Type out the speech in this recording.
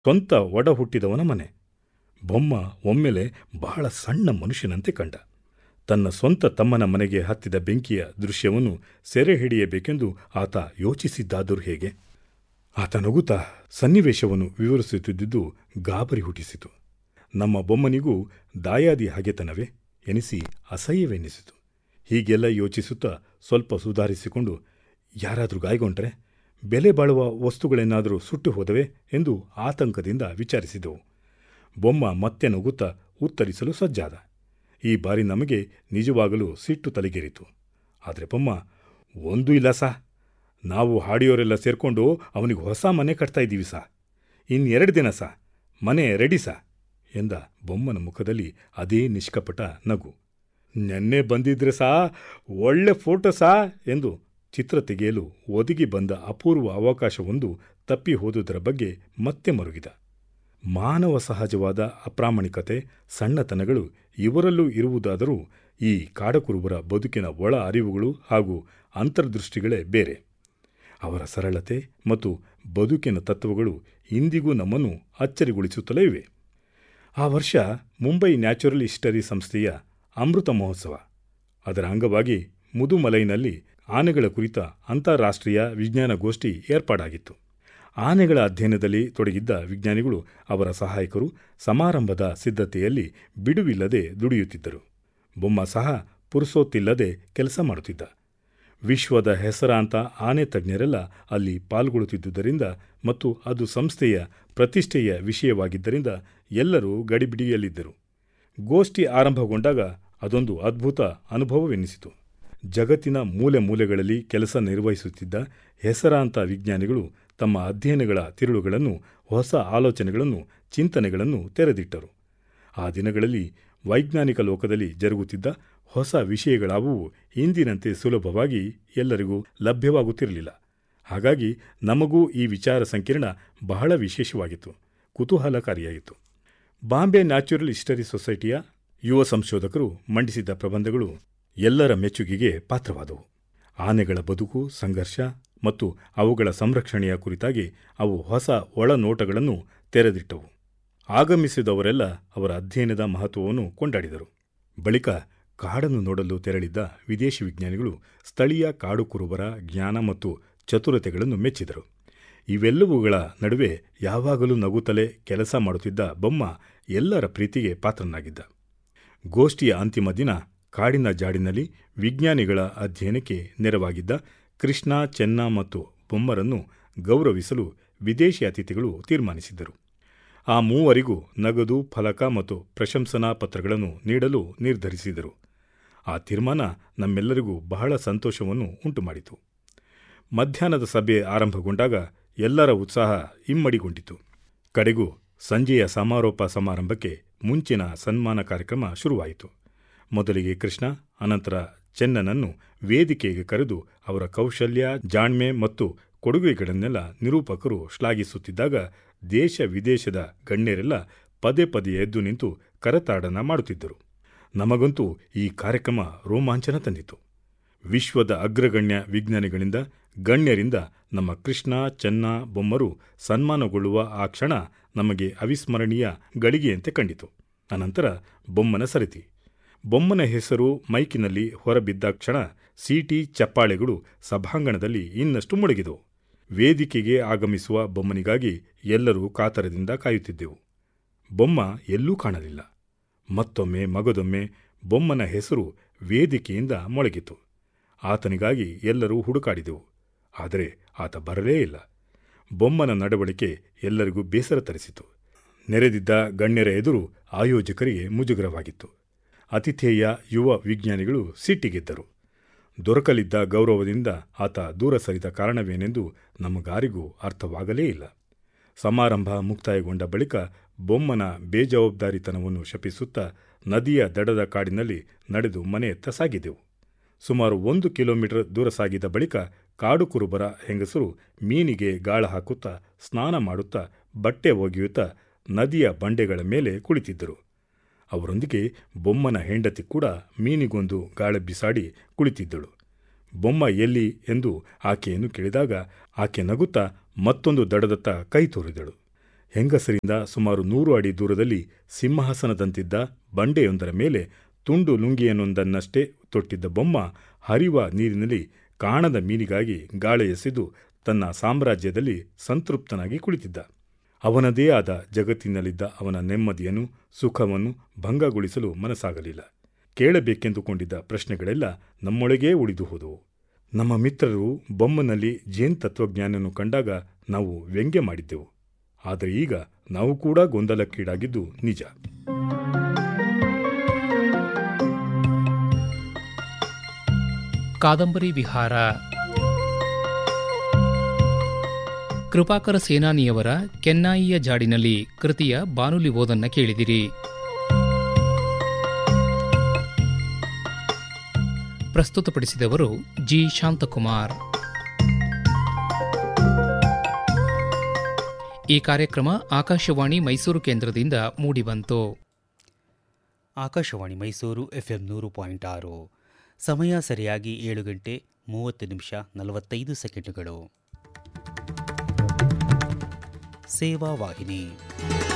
ಸ್ವಂತ ಒಡ ಹುಟ್ಟಿದವನ ಮನೆ ಬೊಮ್ಮ ಒಮ್ಮೆಲೆ ಬಹಳ ಸಣ್ಣ ಮನುಷ್ಯನಂತೆ ಕಂಡ ತನ್ನ ಸ್ವಂತ ತಮ್ಮನ ಮನೆಗೆ ಹತ್ತಿದ ಬೆಂಕಿಯ ದೃಶ್ಯವನ್ನು ಸೆರೆ ಹಿಡಿಯಬೇಕೆಂದು ಆತ ಯೋಚಿಸಿದ್ದಾದರೂ ಹೇಗೆ ಆತ ನಗುತ್ತಾ ಸನ್ನಿವೇಶವನ್ನು ವಿವರಿಸುತ್ತಿದ್ದುದು ಗಾಬರಿ ಹುಟ್ಟಿಸಿತು ನಮ್ಮ ಬೊಮ್ಮನಿಗೂ ದಾಯಾದಿ ಹಾಗೆತನವೇ ಎನಿಸಿ ಅಸಹ್ಯವೆನ್ನಿಸಿತು ಹೀಗೆಲ್ಲ ಯೋಚಿಸುತ್ತಾ ಸ್ವಲ್ಪ ಸುಧಾರಿಸಿಕೊಂಡು ಯಾರಾದರೂ ಗಾಯಗೊಂಡ್ರೆ ಬೆಲೆ ಬಾಳುವ ವಸ್ತುಗಳೇನಾದರೂ ಸುಟ್ಟು ಹೋದವೆ ಎಂದು ಆತಂಕದಿಂದ ವಿಚಾರಿಸಿದೆವು ಬೊಮ್ಮ ಮತ್ತೆ ನಗುತ್ತಾ ಉತ್ತರಿಸಲು ಸಜ್ಜಾದ ಈ ಬಾರಿ ನಮಗೆ ನಿಜವಾಗಲೂ ಸಿಟ್ಟು ತಲೆಗೇರಿತು ಆದರೆ ಬೊಮ್ಮ ಒಂದೂ ಇಲ್ಲ ಸಾ ನಾವು ಹಾಡಿಯೋರೆಲ್ಲ ಸೇರ್ಕೊಂಡು ಅವನಿಗೆ ಹೊಸ ಮನೆ ಕಟ್ತಾ ಇದ್ದೀವಿ ಸಾ ಇನ್ನೆರಡು ದಿನ ಸಾ ಮನೆ ರೆಡಿ ಸಾ ಎಂದ ಬೊಮ್ಮನ ಮುಖದಲ್ಲಿ ಅದೇ ನಿಷ್ಕಪಟ ನಗು ನೆನ್ನೆ ಬಂದಿದ್ರೆ ಸಾ ಒಳ್ಳೆ ಫೋಟೋ ಸಾ ಎಂದು ಚಿತ್ರ ತೆಗೆಯಲು ಒದಗಿ ಬಂದ ಅಪೂರ್ವ ಅವಕಾಶವೊಂದು ತಪ್ಪಿ ಹೋದುದರ ಬಗ್ಗೆ ಮತ್ತೆ ಮರುಗಿದ ಮಾನವ ಸಹಜವಾದ ಅಪ್ರಾಮಾಣಿಕತೆ ಸಣ್ಣತನಗಳು ಇವರಲ್ಲೂ ಇರುವುದಾದರೂ ಈ ಕಾಡಕುರುಬರ ಬದುಕಿನ ಒಳ ಅರಿವುಗಳು ಹಾಗೂ ಅಂತರ್ದೃಷ್ಟಿಗಳೇ ಬೇರೆ ಅವರ ಸರಳತೆ ಮತ್ತು ಬದುಕಿನ ತತ್ವಗಳು ಇಂದಿಗೂ ನಮ್ಮನ್ನು ಅಚ್ಚರಿಗೊಳಿಸುತ್ತಲೇ ಇವೆ ಆ ವರ್ಷ ಮುಂಬೈ ನ್ಯಾಚುರಲ್ ಹಿಸ್ಟರಿ ಸಂಸ್ಥೆಯ ಅಮೃತ ಮಹೋತ್ಸವ ಅದರ ಅಂಗವಾಗಿ ಮುದುಮಲೈನಲ್ಲಿ ಆನೆಗಳ ಕುರಿತ ಅಂತಾರಾಷ್ಟ್ರೀಯ ವಿಜ್ಞಾನಗೋಷ್ಠಿ ಏರ್ಪಾಡಾಗಿತ್ತು ಆನೆಗಳ ಅಧ್ಯಯನದಲ್ಲಿ ತೊಡಗಿದ್ದ ವಿಜ್ಞಾನಿಗಳು ಅವರ ಸಹಾಯಕರು ಸಮಾರಂಭದ ಸಿದ್ಧತೆಯಲ್ಲಿ ಬಿಡುವಿಲ್ಲದೆ ದುಡಿಯುತ್ತಿದ್ದರು ಬೊಮ್ಮ ಸಹ ಪುರುಸೋತ್ತಿಲ್ಲದೆ ಕೆಲಸ ಮಾಡುತ್ತಿದ್ದ ವಿಶ್ವದ ಹೆಸರಾಂತ ಆನೆ ತಜ್ಞರೆಲ್ಲ ಅಲ್ಲಿ ಪಾಲ್ಗೊಳ್ಳುತ್ತಿದ್ದುದರಿಂದ ಮತ್ತು ಅದು ಸಂಸ್ಥೆಯ ಪ್ರತಿಷ್ಠೆಯ ವಿಷಯವಾಗಿದ್ದರಿಂದ ಎಲ್ಲರೂ ಗಡಿಬಿಡಿಯಲ್ಲಿದ್ದರು ಗೋಷ್ಠಿ ಆರಂಭಗೊಂಡಾಗ ಅದೊಂದು ಅದ್ಭುತ ಅನುಭವವೆನ್ನಿಸಿತು ಜಗತ್ತಿನ ಮೂಲೆ ಮೂಲೆಗಳಲ್ಲಿ ಕೆಲಸ ನಿರ್ವಹಿಸುತ್ತಿದ್ದ ಹೆಸರಾಂತ ವಿಜ್ಞಾನಿಗಳು ತಮ್ಮ ಅಧ್ಯಯನಗಳ ತಿರುಳುಗಳನ್ನು ಹೊಸ ಆಲೋಚನೆಗಳನ್ನು ಚಿಂತನೆಗಳನ್ನು ತೆರೆದಿಟ್ಟರು ಆ ದಿನಗಳಲ್ಲಿ ವೈಜ್ಞಾನಿಕ ಲೋಕದಲ್ಲಿ ಜರುಗುತ್ತಿದ್ದ ಹೊಸ ವಿಷಯಗಳಾವುವು ಇಂದಿನಂತೆ ಸುಲಭವಾಗಿ ಎಲ್ಲರಿಗೂ ಲಭ್ಯವಾಗುತ್ತಿರಲಿಲ್ಲ ಹಾಗಾಗಿ ನಮಗೂ ಈ ವಿಚಾರ ಸಂಕಿರಣ ಬಹಳ ವಿಶೇಷವಾಗಿತ್ತು ಕುತೂಹಲಕಾರಿಯಾಗಿತ್ತು ಬಾಂಬೆ ನ್ಯಾಚುರಲ್ ಹಿಸ್ಟರಿ ಸೊಸೈಟಿಯ ಯುವ ಸಂಶೋಧಕರು ಮಂಡಿಸಿದ್ದ ಪ್ರಬಂಧಗಳು ಎಲ್ಲರ ಮೆಚ್ಚುಗೆಗೆ ಪಾತ್ರವಾದವು ಆನೆಗಳ ಬದುಕು ಸಂಘರ್ಷ ಮತ್ತು ಅವುಗಳ ಸಂರಕ್ಷಣೆಯ ಕುರಿತಾಗಿ ಅವು ಹೊಸ ಒಳನೋಟಗಳನ್ನು ತೆರೆದಿಟ್ಟವು ಆಗಮಿಸಿದವರೆಲ್ಲ ಅವರ ಅಧ್ಯಯನದ ಮಹತ್ವವನ್ನು ಕೊಂಡಾಡಿದರು ಬಳಿಕ ಕಾಡನ್ನು ನೋಡಲು ತೆರಳಿದ್ದ ವಿದೇಶಿ ವಿಜ್ಞಾನಿಗಳು ಸ್ಥಳೀಯ ಕಾಡು ಕುರುಬರ ಜ್ಞಾನ ಮತ್ತು ಚತುರತೆಗಳನ್ನು ಮೆಚ್ಚಿದರು ಇವೆಲ್ಲವುಗಳ ನಡುವೆ ಯಾವಾಗಲೂ ನಗುತ್ತಲೇ ಕೆಲಸ ಮಾಡುತ್ತಿದ್ದ ಬೊಮ್ಮ ಎಲ್ಲರ ಪ್ರೀತಿಗೆ ಪಾತ್ರನಾಗಿದ್ದ ಗೋಷ್ಠಿಯ ಅಂತಿಮ ದಿನ ಕಾಡಿನ ಜಾಡಿನಲ್ಲಿ ವಿಜ್ಞಾನಿಗಳ ಅಧ್ಯಯನಕ್ಕೆ ನೆರವಾಗಿದ್ದ ಕೃಷ್ಣ ಚೆನ್ನ ಮತ್ತು ಬೊಮ್ಮರನ್ನು ಗೌರವಿಸಲು ವಿದೇಶಿ ಅತಿಥಿಗಳು ತೀರ್ಮಾನಿಸಿದ್ದರು ಆ ಮೂವರಿಗೂ ನಗದು ಫಲಕ ಮತ್ತು ಪ್ರಶಂಸನಾ ಪತ್ರಗಳನ್ನು ನೀಡಲು ನಿರ್ಧರಿಸಿದರು ಆ ತೀರ್ಮಾನ ನಮ್ಮೆಲ್ಲರಿಗೂ ಬಹಳ ಸಂತೋಷವನ್ನು ಉಂಟುಮಾಡಿತು ಮಧ್ಯಾಹ್ನದ ಸಭೆ ಆರಂಭಗೊಂಡಾಗ ಎಲ್ಲರ ಉತ್ಸಾಹ ಇಮ್ಮಡಿಗೊಂಡಿತು ಕಡೆಗೂ ಸಂಜೆಯ ಸಮಾರೋಪ ಸಮಾರಂಭಕ್ಕೆ ಮುಂಚಿನ ಸನ್ಮಾನ ಕಾರ್ಯಕ್ರಮ ಶುರುವಾಯಿತು ಮೊದಲಿಗೆ ಕೃಷ್ಣ ಅನಂತರ ಚೆನ್ನನನ್ನು ವೇದಿಕೆಗೆ ಕರೆದು ಅವರ ಕೌಶಲ್ಯ ಜಾಣ್ಮೆ ಮತ್ತು ಕೊಡುಗೆಗಳನ್ನೆಲ್ಲ ನಿರೂಪಕರು ಶ್ಲಾಘಿಸುತ್ತಿದ್ದಾಗ ದೇಶ ವಿದೇಶದ ಗಣ್ಯರೆಲ್ಲ ಪದೇ ಪದೇ ಎದ್ದು ನಿಂತು ಕರತಾಡನ ಮಾಡುತ್ತಿದ್ದರು ನಮಗಂತೂ ಈ ಕಾರ್ಯಕ್ರಮ ರೋಮಾಂಚನ ತಂದಿತು ವಿಶ್ವದ ಅಗ್ರಗಣ್ಯ ವಿಜ್ಞಾನಿಗಳಿಂದ ಗಣ್ಯರಿಂದ ನಮ್ಮ ಕೃಷ್ಣ ಚೆನ್ನ ಬೊಮ್ಮರು ಸನ್ಮಾನಗೊಳ್ಳುವ ಆ ಕ್ಷಣ ನಮಗೆ ಅವಿಸ್ಮರಣೀಯ ಗಳಿಗೆಯಂತೆ ಕಂಡಿತು ಅನಂತರ ಬೊಮ್ಮನ ಸರಿತಿ ಬೊಮ್ಮನ ಹೆಸರು ಮೈಕಿನಲ್ಲಿ ಹೊರಬಿದ್ದ ಕ್ಷಣ ಸೀಟಿ ಚಪ್ಪಾಳೆಗಳು ಸಭಾಂಗಣದಲ್ಲಿ ಇನ್ನಷ್ಟು ಮುಳುಗಿದವು ವೇದಿಕೆಗೆ ಆಗಮಿಸುವ ಬೊಮ್ಮನಿಗಾಗಿ ಎಲ್ಲರೂ ಕಾತರದಿಂದ ಕಾಯುತ್ತಿದ್ದೆವು ಬೊಮ್ಮ ಎಲ್ಲೂ ಕಾಣಲಿಲ್ಲ ಮತ್ತೊಮ್ಮೆ ಮಗದೊಮ್ಮೆ ಬೊಮ್ಮನ ಹೆಸರು ವೇದಿಕೆಯಿಂದ ಮೊಳಗಿತು ಆತನಿಗಾಗಿ ಎಲ್ಲರೂ ಹುಡುಕಾಡಿದೆವು ಆದರೆ ಆತ ಬರಲೇ ಇಲ್ಲ ಬೊಮ್ಮನ ನಡವಳಿಕೆ ಎಲ್ಲರಿಗೂ ಬೇಸರ ತರಿಸಿತು ನೆರೆದಿದ್ದ ಗಣ್ಯರ ಎದುರು ಆಯೋಜಕರಿಗೆ ಮುಜುಗರವಾಗಿತ್ತು ಅತಿಥೇಯ ಯುವ ವಿಜ್ಞಾನಿಗಳು ಸಿಟ್ಟಿಗೆದ್ದರು ದೊರಕಲಿದ್ದ ಗೌರವದಿಂದ ಆತ ದೂರ ಸರಿದ ಕಾರಣವೇನೆಂದು ನಮಗಾರಿಗೂ ಅರ್ಥವಾಗಲೇ ಇಲ್ಲ ಸಮಾರಂಭ ಮುಕ್ತಾಯಗೊಂಡ ಬಳಿಕ ಬೊಮ್ಮನ ಬೇಜವಾಬ್ದಾರಿತನವನ್ನು ಶಪಿಸುತ್ತಾ ನದಿಯ ದಡದ ಕಾಡಿನಲ್ಲಿ ನಡೆದು ಮನೆಯತ್ತ ಸಾಗಿದೆವು ಸುಮಾರು ಒಂದು ಕಿಲೋಮೀಟರ್ ದೂರ ಸಾಗಿದ ಬಳಿಕ ಕಾಡು ಕುರುಬರ ಹೆಂಗಸರು ಮೀನಿಗೆ ಗಾಳ ಹಾಕುತ್ತಾ ಸ್ನಾನ ಮಾಡುತ್ತಾ ಬಟ್ಟೆ ಒಗೆಯುತ್ತಾ ನದಿಯ ಬಂಡೆಗಳ ಮೇಲೆ ಕುಳಿತಿದ್ದರು ಅವರೊಂದಿಗೆ ಬೊಮ್ಮನ ಹೆಂಡತಿ ಕೂಡ ಮೀನಿಗೊಂದು ಗಾಳ ಬಿಸಾಡಿ ಕುಳಿತಿದ್ದಳು ಬೊಮ್ಮ ಎಲ್ಲಿ ಎಂದು ಆಕೆಯನ್ನು ಕೇಳಿದಾಗ ಆಕೆ ನಗುತ್ತಾ ಮತ್ತೊಂದು ದಡದತ್ತ ಕೈ ತೋರಿದಳು ಹೆಂಗಸರಿಂದ ಸುಮಾರು ನೂರು ಅಡಿ ದೂರದಲ್ಲಿ ಸಿಂಹಾಸನದಂತಿದ್ದ ಬಂಡೆಯೊಂದರ ಮೇಲೆ ತುಂಡು ಲುಂಗಿಯನ್ನೊಂದನ್ನಷ್ಟೇ ತೊಟ್ಟಿದ್ದ ಬೊಮ್ಮ ಹರಿವ ನೀರಿನಲ್ಲಿ ಕಾಣದ ಮೀನಿಗಾಗಿ ಗಾಳಿ ಎಸೆದು ತನ್ನ ಸಾಮ್ರಾಜ್ಯದಲ್ಲಿ ಸಂತೃಪ್ತನಾಗಿ ಕುಳಿತಿದ್ದ ಅವನದೇ ಆದ ಜಗತ್ತಿನಲ್ಲಿದ್ದ ಅವನ ನೆಮ್ಮದಿಯನ್ನು ಸುಖವನ್ನು ಭಂಗಗೊಳಿಸಲು ಮನಸ್ಸಾಗಲಿಲ್ಲ ಕೇಳಬೇಕೆಂದುಕೊಂಡಿದ್ದ ಪ್ರಶ್ನೆಗಳೆಲ್ಲ ನಮ್ಮೊಳಗೇ ಉಳಿದು ಹೋದವು ನಮ್ಮ ಮಿತ್ರರು ಬೊಮ್ಮನಲ್ಲಿ ಜೇನ್ ತತ್ವಜ್ಞಾನವನ್ನು ಕಂಡಾಗ ನಾವು ವ್ಯಂಗ್ಯ ಮಾಡಿದ್ದೆವು ಆದರೆ ಈಗ ನಾವು ಕೂಡ ಗೊಂದಲಕ್ಕೀಡಾಗಿದ್ದು ನಿಜ ಕಾದಂಬರಿ ವಿಹಾರ ಕೃಪಾಕರ ಸೇನಾನಿಯವರ ಕೆನ್ನಾಯಿಯ ಜಾಡಿನಲ್ಲಿ ಕೃತಿಯ ಬಾನುಲಿ ಓದನ್ನ ಕೇಳಿದಿರಿ ಪ್ರಸ್ತುತಪಡಿಸಿದವರು ಜಿ ಶಾಂತಕುಮಾರ್ ಈ ಕಾರ್ಯಕ್ರಮ ಆಕಾಶವಾಣಿ ಮೈಸೂರು ಕೇಂದ್ರದಿಂದ ಮೂಡಿಬಂತು ಆಕಾಶವಾಣಿ ಮೈಸೂರು ಎಫ್ಎಂ ನೂರು ಪಾಯಿಂಟ್ ಆರು ಸಮಯ ಸರಿಯಾಗಿ ಏಳು ಗಂಟೆ ಮೂವತ್ತು ನಿಮಿಷ ನಲವತ್ತೈದು ಸೆಕೆಂಡುಗಳು ಸೇವಾ ವಾಹಿನಿ